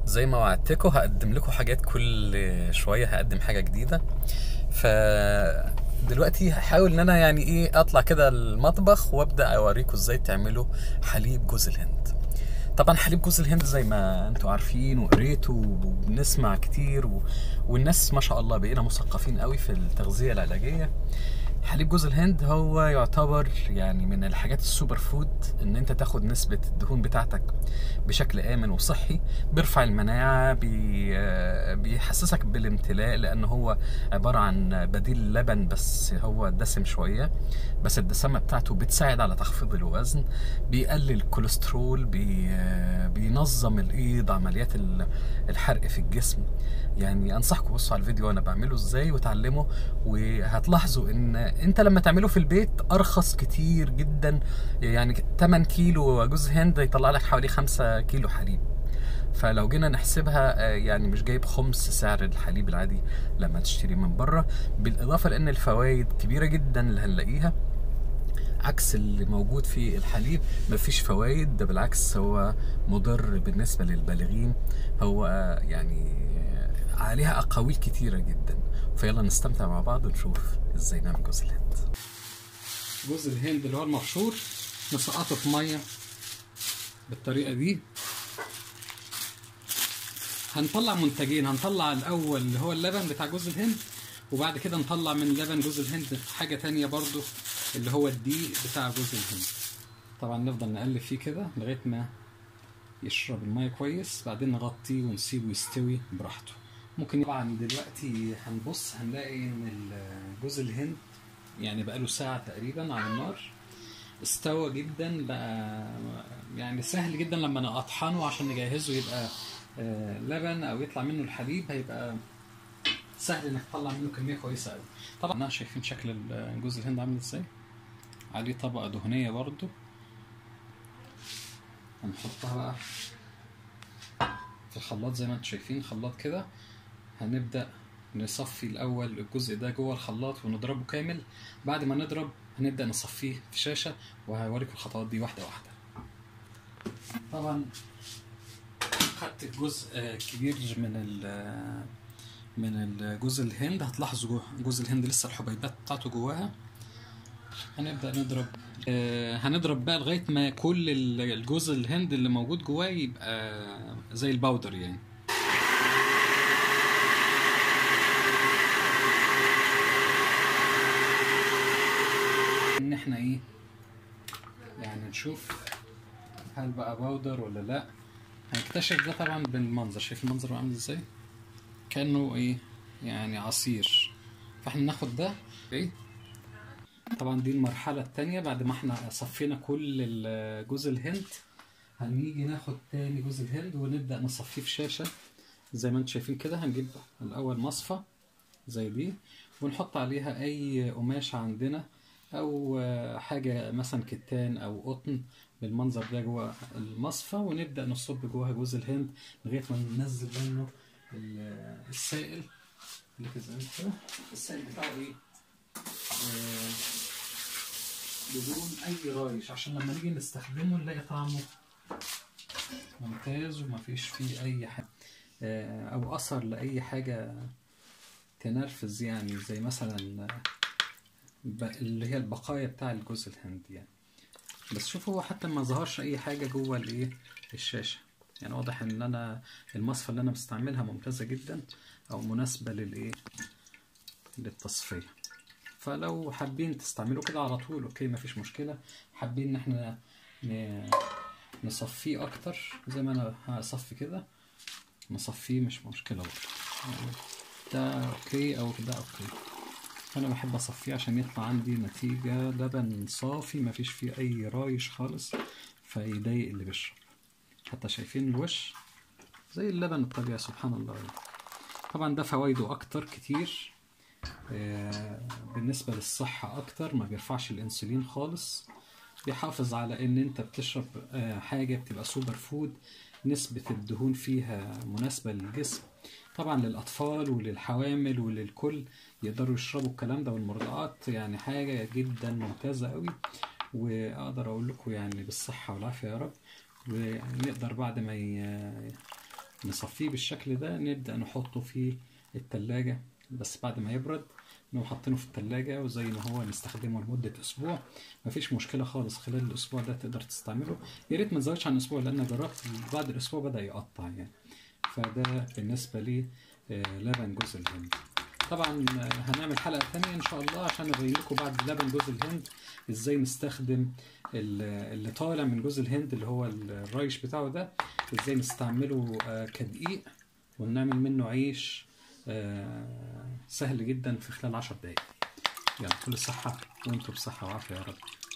زي ما وعدتكم هقدم لكم حاجات كل شويه هقدم حاجه جديده ف دلوقتي هحاول ان انا يعني ايه اطلع كده المطبخ وابدا اوريكم ازاي تعملوا حليب جوز الهند طبعا حليب جوز الهند زي ما انتوا عارفين وقريتوا وبنسمع كتير و... والناس ما شاء الله بقينا مثقفين قوي في التغذيه العلاجيه حليب جوز الهند هو يعتبر يعني من الحاجات السوبر فود ان انت تاخد نسبة الدهون بتاعتك بشكل امن وصحي بيرفع المناعة بي بيحسسك بالامتلاء لان هو عبارة عن بديل اللبن بس هو دسم شوية بس الدسامة بتاعته بتساعد على تخفيض الوزن بيقلل الكوليسترول بي بينظم الايض عمليات الحرق في الجسم يعني انصحكم بصوا على الفيديو انا بعمله ازاي وتعلموا وهتلاحظوا ان انت لما تعمله في البيت ارخص كتير جدا يعني 8 كيلو جوز هند يطلع لك حوالي 5 كيلو حليب فلو جينا نحسبها يعني مش جايب خمس سعر الحليب العادي لما تشتري من بره بالاضافه لان الفوائد كبيره جدا اللي هنلاقيها عكس اللي موجود في الحليب مفيش فوائد ده بالعكس هو مضر بالنسبه للبالغين هو يعني عليها اقاويل كتيره جدا فيلا نستمتع مع بعض ونشوف ازاي نعمل جوز الهند جوز الهند اللي هو المبشور نسقطه في ميه بالطريقه دي هنطلع منتجين هنطلع الاول اللي هو اللبن بتاع جوز الهند وبعد كده نطلع من لبن جوز الهند حاجه تانية برضو اللي هو الدقيق بتاع جوز الهند طبعا نفضل نقلب فيه كده لغايه ما يشرب الميه كويس بعدين نغطيه ونسيبه يستوي براحته ممكن طبعا دلوقتي هنبص هنلاقي ان جوز الهند يعني بقاله ساعة تقريبا على النار استوى جدا بقى يعني سهل جدا لما نقطحنه عشان نجهزه يبقى لبن او يطلع منه الحليب هيبقى سهل انك تطلع منه كمية كويسة قوي طبعا شايفين شكل جوز الهند عامل ازاي عليه طبقة دهنية برضو هنحطها بقى في الخلاط زي ما انتم شايفين خلاط كده هنبدأ نصفي الأول الجزء ده جوه الخلاط ونضربه كامل بعد ما نضرب هنبدأ نصفيه في شاشة وهوريكم الخطوات دي واحدة واحدة طبعا خدت جزء كبير من ال من جوز الهند هتلاحظوا جوز الهند لسه الحبيبات بتاعته جواها هنبدأ نضرب هنضرب بقى لغاية ما كل الجوز الهند اللي موجود جواه يبقى زي الباودر يعني ان احنا ايه يعني نشوف هل بقى باودر ولا لا هنكتشف ده طبعا بالمنظر شايف المنظر عامل ازاي كانه ايه يعني عصير فاحنا ناخد ده ايه طبعا دي المرحلة التانية بعد ما احنا صفينا كل جوز الهند هنيجي ناخد تاني جوز الهند ونبدأ نصفيه في شاشة زي ما انتم شايفين كده هنجيب الأول مصفى زي دي ونحط عليها أي قماشة عندنا او حاجة مثلا كتان او قطن بالمنظر ده جوه المصفى ونبدأ نصب جواها جوز الهند لغاية ما ننزل منه السائل اللي كده السائل بتاعه ايه آه بدون اي رايش عشان لما نيجي نستخدمه نلاقي طعمه ممتاز ومفيش فيه اي حاجة آه او اثر لاي حاجة تنرفز يعني زي مثلا اللي هي البقايا بتاع الجوز الهند يعني بس شوفوا هو حتى ما ظهرش اي حاجه جوه الايه الشاشه يعني واضح ان انا المصفى اللي انا بستعملها ممتازه جدا او مناسبه للايه للتصفيه فلو حابين تستعملوا كده على طول اوكي مفيش مشكله حابين ان احنا نصفيه اكتر زي ما انا هصفي كده نصفيه مش مشكله برضه يعني ده اوكي او ده اوكي انا بحب اصفيه عشان يطلع عندي نتيجة لبن صافي مفيش فيه اي رايش خالص فيضايق اللي بيشرب حتى شايفين الوش زي اللبن الطبيعي سبحان الله طبعا ده فوائده اكتر كتير بالنسبة للصحة اكتر ما بيرفعش الانسولين خالص بيحافظ على ان انت بتشرب حاجة بتبقى سوبر فود نسبة الدهون فيها مناسبة للجسم طبعا للأطفال وللحوامل وللكل يقدروا يشربوا الكلام ده والمرضعات يعني حاجة جدا ممتازة قوي وأقدر أقول لكم يعني بالصحة والعافية يا رب ونقدر بعد ما نصفيه بالشكل ده نبدأ نحطه في التلاجة بس بعد ما يبرد نقوم حاطينه في التلاجة وزي ما هو نستخدمه لمدة أسبوع مفيش مشكلة خالص خلال الأسبوع ده تقدر تستعمله يا ريت ما تزودش عن أسبوع لأن جربت بعد الأسبوع بدأ يقطع يعني فده بالنسبة لي آه، لبن جوز الهند طبعا آه، هنعمل حلقة تانية إن شاء الله عشان أبين لكم بعد لبن جوز الهند إزاي نستخدم ال- اللي طالع من جوز الهند اللي هو الرايش بتاعه ده إزاي نستعمله آه، كدقيق ونعمل منه عيش آه، سهل جدا في خلال عشر دقايق يلا كل الصحة وانتم بصحة وعافية يا رب